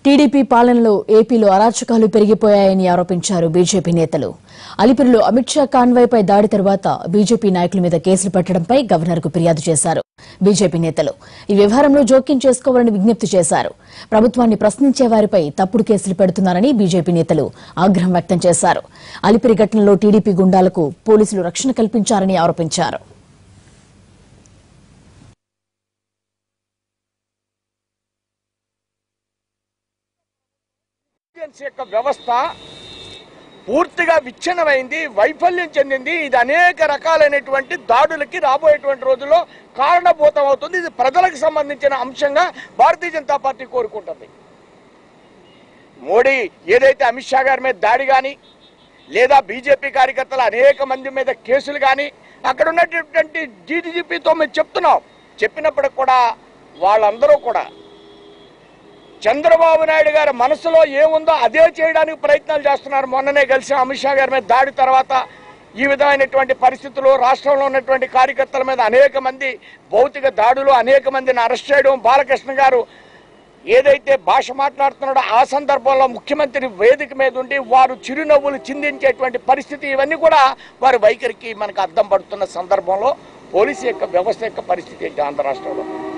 TDP పాలనలో ఏపీలో అరాచకాలు పెరిగిపోయాయని ఆరోపించారు బీజేపీ నేతలు అలిపిరిలో అమిత్ షా కాన్వాయ్పై దాడి తర్వాత బీజేపీ నాయకుల మీద కేసులు పెట్టడంపై గవర్నర్కు ఫిర్యాదు చేశారు బీజేపీ నేతలు ఈ వ్యవహారంలో జోక్యం చేసుకోవాలని విజ్ఞప్తి చేశారు ప్రభుత్వాన్ని ప్రశ్నించే వారిపై తప్పుడు కేసులు పెడుతున్నారని బీజేపీ నేతలు ఆగ్రహం వ్యక్తం చేశారు అలిపిరి ఘటనలో టీడీపీ గుండాలకు పోలీసులు రక్షణ కల్పించారని ఆరోపించారు ఇంటెలిజెన్స్ యొక్క వ్యవస్థ పూర్తిగా విచ్ఛిన్నమైంది వైఫల్యం చెందింది ఇది అనేక రకాలైనటువంటి దాడులకి రాబోయేటువంటి రోజుల్లో కారణభూతం అవుతుంది ఇది ప్రజలకు సంబంధించిన అంశంగా భారతీయ జనతా పార్టీ కోరుకుంటుంది మోడీ ఏదైతే అమిత్ షా గారి మీద దాడి కానీ లేదా బీజేపీ కార్యకర్తలు అనేక మంది మీద కేసులు కానీ అక్కడ ఉన్నటువంటి డీజీపీతో మేము చెప్తున్నాం చెప్పినప్పటికి కూడా వాళ్ళందరూ కూడా చంద్రబాబు నాయుడు గారి మనసులో ఏముందో అదే చేయడానికి ప్రయత్నాలు చేస్తున్నారు మొన్ననే కలిసి అమిత్ షా గారి మీద దాడి తర్వాత ఈ విధమైనటువంటి పరిస్థితులు రాష్ట్రంలో ఉన్నటువంటి కార్యకర్తల మీద అనేక మంది భౌతిక దాడులు అనేక మందిని అరెస్ట్ చేయడం బాలకృష్ణ గారు ఏదైతే భాష మాట్లాడుతున్నాడో ఆ సందర్భంలో ముఖ్యమంత్రి వేదిక మీద ఉండి వారు చిరునవ్వులు చిందించేటువంటి పరిస్థితి ఇవన్నీ కూడా వారి వైఖరికి మనకు అర్థం పడుతున్న సందర్భంలో పోలీసు యొక్క వ్యవస్థ యొక్క పరిస్థితి ఏంటి ఆంధ్ర రాష్ట్రంలో